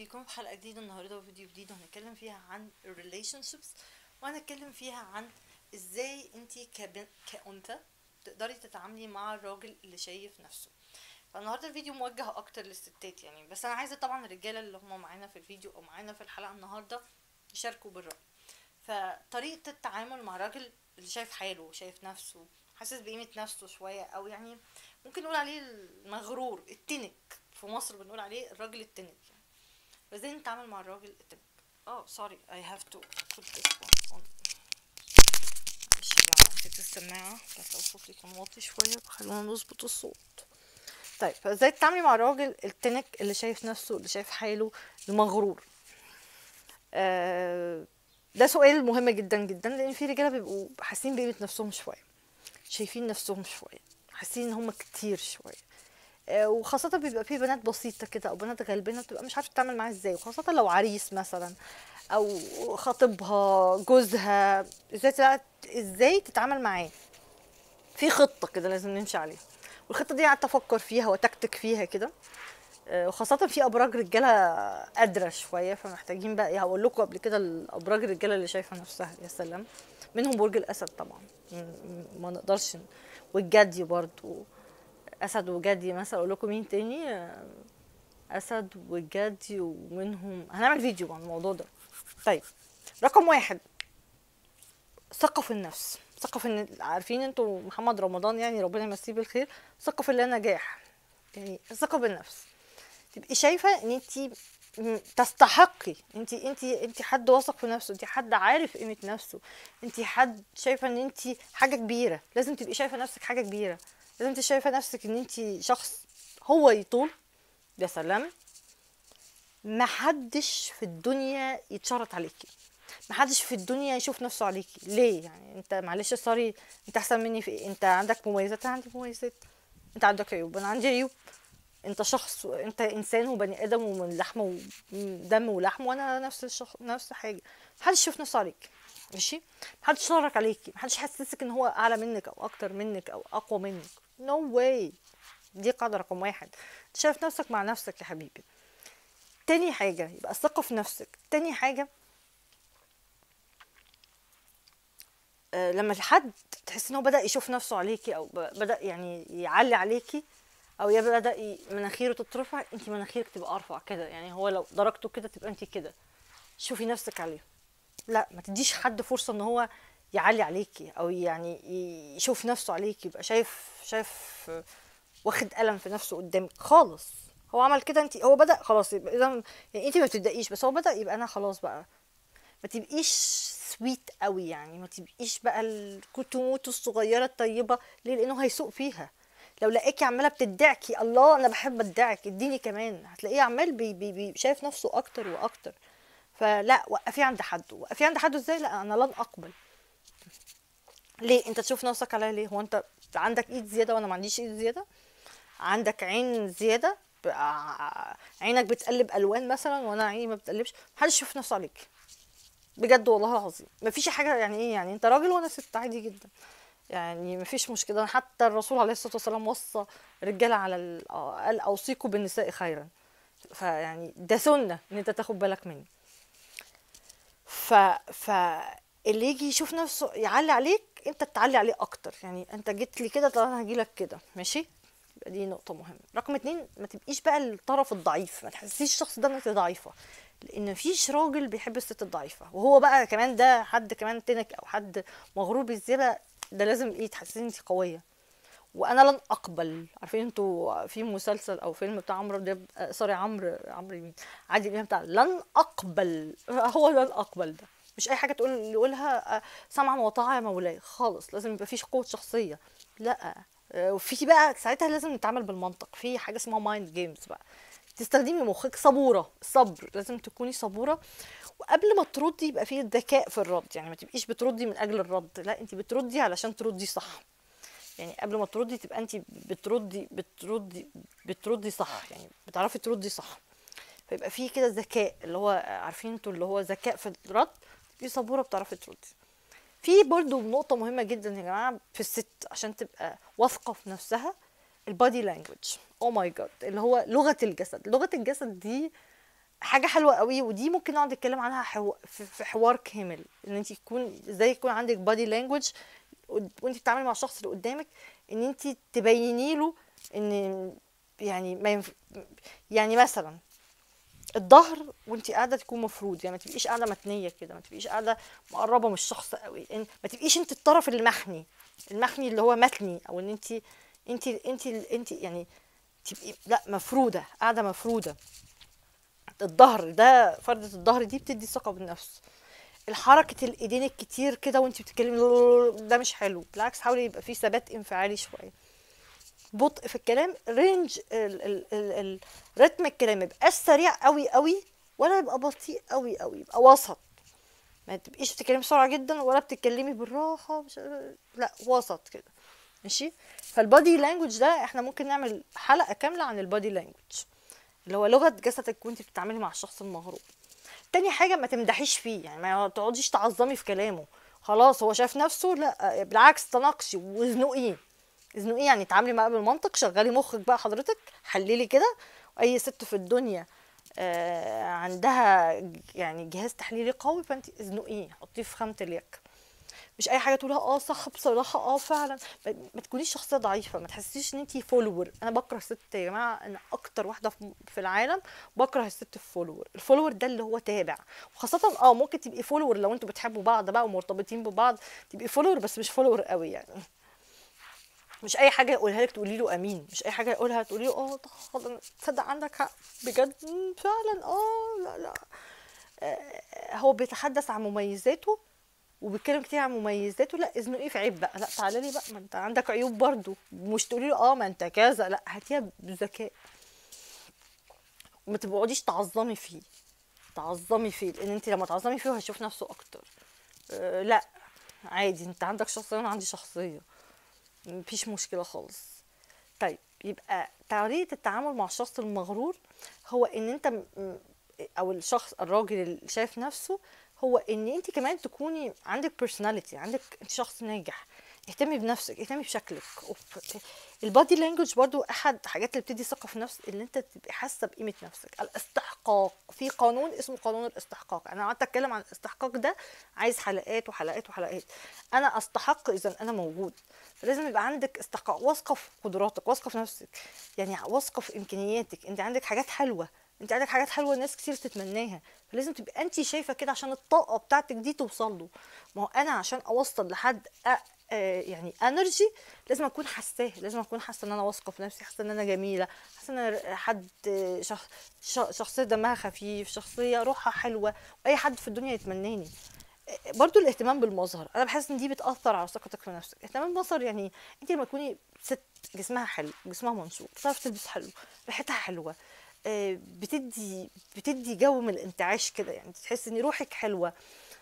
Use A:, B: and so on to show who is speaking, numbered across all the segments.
A: بيكون في حلقة جديدة النهاردة وفيديو جديد وهنتكلم فيها عن relationships وهنتكلم فيها عن ازاي انتي كبن... كأنثى تقدري تتعاملي مع الراجل اللي شايف نفسه فالنهارده الفيديو موجه اكتر للستات يعني بس انا عايزه طبعا الرجاله اللي هم معانا في الفيديو او معانا في الحلقه النهارده يشاركوا بالرأي فطريقه التعامل مع راجل اللي شايف حاله وشايف نفسه حاسس بقيمه نفسه شويه او يعني ممكن نقول عليه المغرور التنك في مصر بنقول عليه الراجل التنك يعني فازاي نتعامل مع الراجل التنك اه سوري I have to put this one on معلش يا جماعه نسيت السماعه بس لو صوتي كان واطي شويه خلونا نظبط الصوت طيب فازاي تتعاملي مع الراجل التنك اللي شايف نفسه اللي شايف حاله المغرور آه ده سؤال مهم جدا جدا لان في رجاله بيبقوا حاسين بقيمه نفسهم شويه شايفين نفسهم شويه حاسين ان هم كتير شويه آه، وخاصة بيبقى في بنات بسيطة كده أو بنات غلبانة بتبقى مش عارفة تتعامل معاه ازاي وخاصة لو عريس مثلا أو خطيبها جوزها ازاي تلا- ازاي تتعامل معاه في خطة كده لازم نمشي عليها والخطة دي قعدت أفكر فيها وتكتك فيها كده آه، وخاصة في أبراج رجالة قادرة شوية فمحتاجين بقى إيه هقول لكم قبل كده الأبراج الرجالة اللي شايفة نفسها يا سلام منهم برج الأسد طبعا م- م- ما نقدرش ن- والجدي برضو اسد وجدي مثلا اقول لكم مين تاني آه، اسد وجدي ومنهم هنعمل فيديو عن الموضوع ده طيب رقم واحد ثقة في النفس ثقة في ان عارفين انتوا محمد رمضان يعني ربنا يمسيه بالخير ثقة في الله نجاح يعني الثقة بالنفس تبقي شايفة ان انت تستحقي انت انت انت حد واثق في نفسه انت حد عارف قيمة نفسه انت حد شايفة ان انت حاجة كبيرة لازم تبقي شايفة نفسك حاجة كبيرة لازم انت شايفة نفسك ان انت شخص هو يطول يا سلام محدش في الدنيا يتشرط عليكي محدش في الدنيا يشوف نفسه عليكي ليه يعني انت معلش سوري انت احسن مني في ايه انت عندك مميزات انا عندي مميزات انت عندك عيوب انا عندي عيوب انت شخص انت انسان وبني ادم ومن لحم ودم ولحم وانا نفس الشخص نفس حاجه محدش يشوف نفسه عليك ماشي محدش يشرك عليكي محدش يحسسك ان هو اعلى منك او اكتر منك او اقوى منك نو no واي دي قاعده رقم واحد شايف نفسك مع نفسك يا حبيبي تاني حاجه يبقى الثقه في نفسك تاني حاجه آه، لما حد تحس ان هو بدا يشوف نفسه عليكي او ب- بدا يعني يعلي عليكي او يا بدا ي- مناخيره تترفع انت مناخيرك تبقى ارفع كده يعني هو لو درجته كده تبقى انت كده شوفي نفسك عليه لا ما تديش حد فرصه ان هو يعلي عليكي او يعني ي- يشوف نفسه عليكي يبقى شايف شايف آه، واخد قلم في نفسه قدامك خالص هو عمل كده انت هو بدا خلاص يبقى اذا يعني انت ما بتبدايش بس هو بدا يبقى انا خلاص بقى ما تبقيش سويت قوي يعني ما تبقيش بقى الكتموت الصغيره الطيبه ليه لانه هيسوق فيها لو لقاكي عماله بتدعكي الله انا بحب ادعك اديني كمان هتلاقيه عمال بي بي بي شايف نفسه اكتر واكتر فلا وقفي عند حده وقفي عند حده ازاي لا انا لن اقبل ليه انت تشوف نفسك عليا ليه هو انت عندك ايد زياده وانا ما عنديش ايد زياده عندك عين زياده بقى عينك بتقلب الوان مثلا وانا عيني ما بتقلبش محدش يشوف نفسه عليك بجد والله العظيم مفيش حاجه يعني ايه يعني انت راجل وانا ست عادي جدا يعني مفيش مشكله حتى الرسول عليه الصلاه والسلام وصى الرجاله على ال- آه، قال اوصيكم بالنساء خيرا فيعني ده سنه ان انت تاخد بالك مني ف ف اللي يجي يشوف نفسه يعلي عليك انت تعلي عليه اكتر يعني انت جيت لي كده طب انا هجي لك كده ماشي يبقى دي نقطة مهمة رقم اتنين ما تبقيش بقى الطرف الضعيف ما تحسيش الشخص ده انك ضعيفة لان مفيش راجل بيحب الست الضعيفة وهو بقى كمان ده حد كمان تنك او حد مغرور بالزيادة ده لازم ايه تحسسي انت قوية وانا لن اقبل عارفين انتوا في مسلسل او فيلم بتاع عمرو دياب آه، سوري عمرو عمرو مين عادل امام بتاع لن اقبل هو لن اقبل ده مش اي حاجه تقول يقولها آه، سمعا وطاعه يا مولاي خالص لازم يبقى في قوه شخصيه لا آه، وفي بقى ساعتها لازم نتعامل بالمنطق في حاجه اسمها مايند جيمز بقى تستخدمي مخك صبوره صبر لازم تكوني صبوره وقبل ما تردي يبقى في ذكاء في الرد يعني ما تبقيش بتردي من اجل الرد لا انت بتردي علشان تردي صح يعني قبل ما تردي تبقى انت بتردي بتردي بتردي صح يعني بتعرفي تردي صح فيبقى في كده ذكاء اللي هو عارفين انتوا اللي هو ذكاء في الرد في صبوره بتعرفي تردي في برضو نقطة مهمة جدا يا جماعة في الست عشان تبقى واثقة في نفسها البادي لانجوج او ماي جاد اللي هو لغة الجسد لغة الجسد دي حاجه حلوه قوي ودي ممكن نقعد نتكلم عنها حو... في في حوار كامل ان انت يكون ازاي يكون عندك بادي لانجوج وانت بتتعاملي مع الشخص اللي قدامك ان انت تبيني له ان يعني ما ينف... يعني مثلا الظهر وانت قاعده تكون مفروض يعني ما تبقيش قاعده متنيه كده ما تبقيش قاعده مقربه من الشخص قوي إن ما تبقيش انت الطرف المحني المحني اللي هو متني او ان انت انت انت انت يعني تبقي لا مفروده قاعده مفروده الظهر ده فردة الظهر دي بتدي ثقة بالنفس الحركة الايدين الكتير كده وانت بتتكلمي ده مش حلو بالعكس حاولي يبقى فيه ثبات انفعالي شوية بطء في الكلام رينج ال ال ال ال رتم الكلام ما يبقاش سريع قوي قوي ولا يبقى بطيء قوي قوي يبقى وسط ما تبقيش بتتكلمي بسرعة جدا ولا بتتكلمي بالراحة مش لا وسط كده ماشي فالبادي لانجوج ده احنا ممكن نعمل حلقة كاملة عن البادي لانجوج اللي هو لغه جسدك وانت بتتعاملي مع الشخص المغروب تاني حاجه ما تمدحيش فيه يعني ما تقعديش تعظمي في كلامه خلاص هو شايف نفسه لا بالعكس تناقشي وازنقيه ازنقيه يعني تعاملي معاه بالمنطق شغلي مخك بقى حضرتك حللي كده اي ست في الدنيا آه عندها يعني جهاز تحليلي قوي فانت ازنقيه حطيه في خامه اليك مش اي حاجه تقولها اه صح بصراحه اه فعلا ما, ما تكونيش شخصيه ضعيفه ما تحسيش ان انت فولور انا بكره الست يا جماعه انا اكتر واحده في العالم بكره الست الفولور الفولور ده اللي هو تابع وخاصه اه ممكن تبقي فولور لو انتوا بتحبوا بعض بقى ومرتبطين ببعض تبقي فولور بس مش فولور قوي يعني مش اي حاجه يقولها لك تقولي له امين مش اي حاجه يقولها تقولي له اه تصدق عندك حق بجد فعلا اه لا لا آه هو بيتحدث عن مميزاته وبيتكلم كتير عن مميزاته لا اذنه ايه في عيب بقى لا تعالى لي بقى ما انت عندك عيوب برضو مش تقولي له اه ما انت كذا لا هاتيها بذكاء وما تقعديش تعظمي فيه تعظمي فيه لان انت لما تعظمي فيه هيشوف نفسه اكتر أه لا عادي انت عندك شخصيه وانا عندي شخصيه مفيش مشكله خالص طيب يبقى طريقه التعامل مع الشخص المغرور هو ان انت او الشخص الراجل اللي شايف نفسه هو ان انت كمان تكوني عندك بيرسوناليتي عندك انت شخص ناجح اهتمي بنفسك اهتمي بشكلك البادي لانجوج برضو احد الحاجات اللي بتدي ثقه في النفس اللي انت تبقي حاسه بقيمه نفسك الاستحقاق في قانون اسمه قانون الاستحقاق انا قعدت اتكلم عن الاستحقاق ده عايز حلقات وحلقات وحلقات انا استحق اذا انا موجود فلازم يبقى عندك استحقاق واثقه في قدراتك واثقه في نفسك يعني واثقه في امكانياتك انت عندك حاجات حلوه انت عندك حاجات حلوه ناس كتير تتمناها فلازم تبقى انت شايفه كده عشان الطاقه بتاعتك دي توصل له ما هو انا عشان اوصل لحد أ... آه يعني انرجي لازم اكون حاساه لازم اكون حاسه ان انا واثقه في نفسي حاسه ان انا جميله حاسه ان انا حد شخص شخصيه دمها خفيف شخصيه روحها حلوه واي حد في الدنيا يتمناني برضو الاهتمام بالمظهر انا بحس ان دي بتاثر على ثقتك في نفسك اهتمام بالمظهر يعني انت لما تكوني ست جسمها حلو جسمها منشور بتعرف تلبس حلو ريحتها حلوه بتدي بتدي جو من الانتعاش كده يعني تحس ان روحك حلوه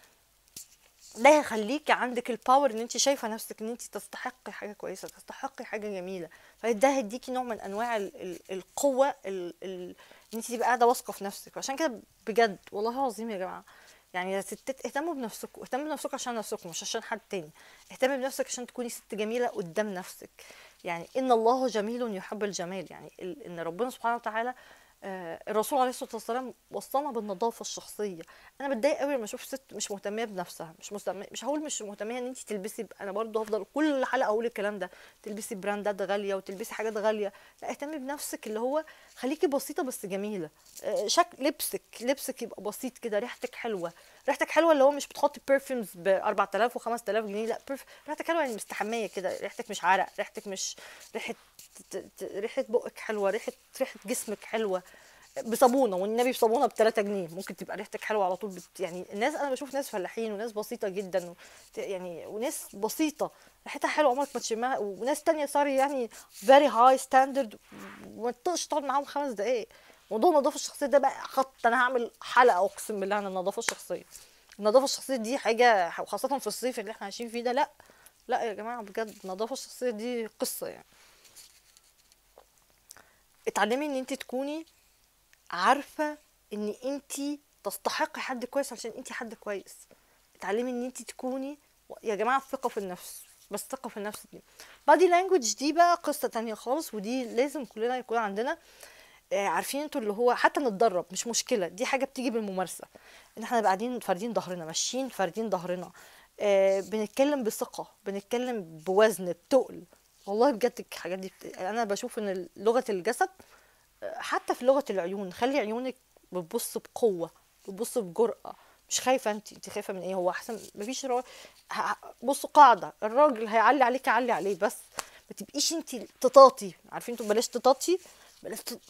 A: ده هيخليكي عندك الباور ان انت شايفه نفسك ان انت تستحقي حاجه كويسه تستحقي حاجه جميله فده هيديكي نوع من انواع ال ال القوه ال ال ان انت تبقى قاعده واثقه في نفسك عشان كده بجد والله العظيم يا جماعه يعني يا ستات اهتموا بنفسكم اهتموا بنفسكم عشان نفسكم مش عشان حد تاني اهتمي بنفسك عشان تكوني ست جميله قدام نفسك يعني ان الله جميل يحب الجمال يعني ان ربنا سبحانه وتعالى الرسول عليه الصلاه والسلام وصانا بالنظافه الشخصيه انا بتضايق قوي لما اشوف ست مش مهتميه بنفسها مش مهتميه مش هقول مش مهتميه ان انت تلبسي انا برضو هفضل كل حلقه اقول الكلام ده تلبسي براندات غاليه وتلبسي حاجات غاليه لا اهتمي بنفسك اللي هو خليكي بسيطه بس جميله شكل لبسك لبسك يبقى بسيط كده ريحتك حلوه ريحتك حلوه اللي هو مش بتحطي برفيومز ب 4000 و 5000 جنيه لا برف... ريحتك حلوه يعني مستحميه كده ريحتك مش عرق ريحتك مش ريحه ريحه بقك حلوه ريحه ريحه جسمك حلوه بصابونه والنبي بصابونه ب 3 جنيه ممكن تبقى ريحتك حلوه على طول بت... يعني الناس انا بشوف ناس فلاحين وناس بسيطه جدا و... يعني وناس بسيطه ريحتها حلوه عمرك ما تشمها وناس تانية سوري يعني فيري هاي ستاندرد وما تقدرش تقعد معاهم خمس دقائق موضوع النظافه الشخصيه ده بقى خط انا هعمل حلقه اقسم بالله عن النظافه الشخصيه النظافه الشخصيه دي حاجه وخاصه في الصيف اللي احنا عايشين فيه ده لا لا يا جماعه بجد النظافه الشخصيه دي قصه يعني اتعلمي ان انت تكوني عارفه ان انت تستحقي حد كويس عشان انت حد كويس اتعلمي ان انت تكوني يا جماعه الثقه في النفس بس ثقه في النفس دي بادي لانجوج دي بقى قصه تانية خالص ودي لازم كلنا يكون عندنا آه، عارفين انتوا اللي هو حتى نتدرب مش مشكله دي حاجه بتيجي بالممارسه ان احنا نبقى قاعدين فاردين ظهرنا ماشيين فاردين ظهرنا آه، بنتكلم بثقه بنتكلم بوزن بتقل والله بجد الحاجات دي بت... انا بشوف ان لغه الجسد آه، حتى في لغه العيون خلي عيونك بتبص بقوه بتبص بجرأه مش خايفه انت انت خايفه من ايه هو احسن مفيش راجل بصوا قاعده الراجل هيعلي عليك علي عليه بس ما تبقيش انت تطاطي عارفين انتوا بلاش تطاطي بلاش تط...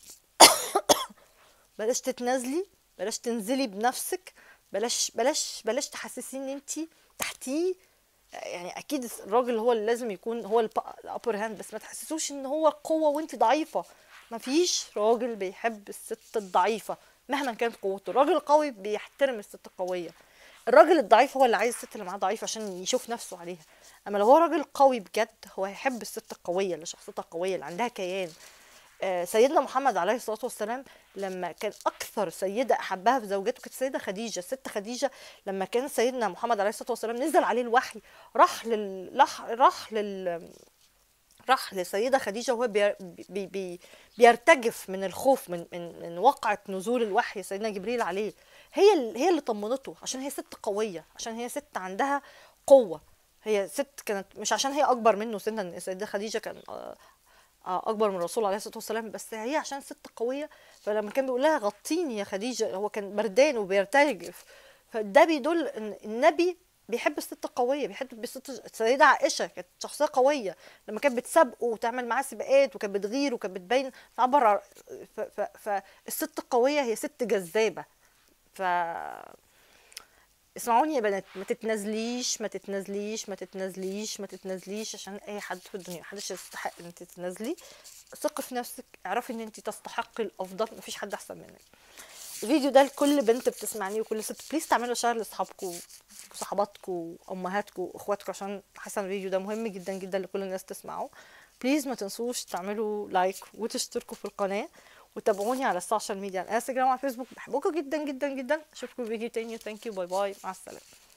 A: بلاش تتنازلي بلاش تنزلي بنفسك بلاش بلاش بلاش تحسسيه ان انت تحتيه يعني اكيد الراجل هو اللي لازم يكون هو الابر هاند بس ما تحسسوش ان هو قوه وانت ضعيفه ما فيش راجل بيحب الست الضعيفه مهما كانت قوته الراجل القوي بيحترم الست القويه الراجل الضعيف هو اللي عايز الست اللي معاه ضعيف عشان يشوف نفسه عليها اما لو هو راجل قوي بجد هو هيحب الست القويه اللي شخصيتها قويه اللي عندها كيان آه، سيدنا محمد عليه الصلاه والسلام لما كان اكثر سيده احبها في زوجاته كانت السيده خديجه الست خديجه لما كان سيدنا محمد عليه الصلاه والسلام نزل عليه الوحي راح لل راح راح لل راح لسيده خديجه وهو بي... بي... بي... بيرتجف من الخوف من من من وقعه نزول الوحي سيدنا جبريل عليه هي ال... هي اللي طمنته عشان هي ست قويه عشان هي ست عندها قوه هي ست كانت مش عشان هي اكبر منه سنا السيده خديجه كان آه، آه، اكبر من الرسول عليه الصلاه والسلام بس هي عشان ست قويه فلما كان بيقول لها غطيني يا خديجه هو كان بردان وبيرتجف فده بيدل ان النبي بيحب الست القويه بيحب الست السيده عائشه كانت شخصيه قويه لما كانت بتسابقه وتعمل معاه سباقات وكانت بتغير وكانت بتبين تعبر فالست القويه هي ست جذابه ف اسمعوني يا بنات ما تتنازليش ما تتنازليش ما تتنازليش ما تتنازليش عشان اي حد في الدنيا محدش يستحق ان انت تتنازلي ثقي في نفسك اعرفي ان انت تستحقي الافضل مفيش حد احسن منك الفيديو ده لكل بنت بتسمعني وكل ست بليز تعملوا شير لاصحابكم وصحباتكم وامهاتكم واخواتكم عشان حاسه الفيديو ده مهم جدا جدا لكل الناس تسمعه بليز ما تنسوش تعملوا لايك وتشتركوا في القناه وتابعوني على السوشيال ميديا على انستغرام وعلى فيسبوك بحبكم جدا جدا جدا اشوفكم في فيديو تاني ثانك يو باي باي مع السلامه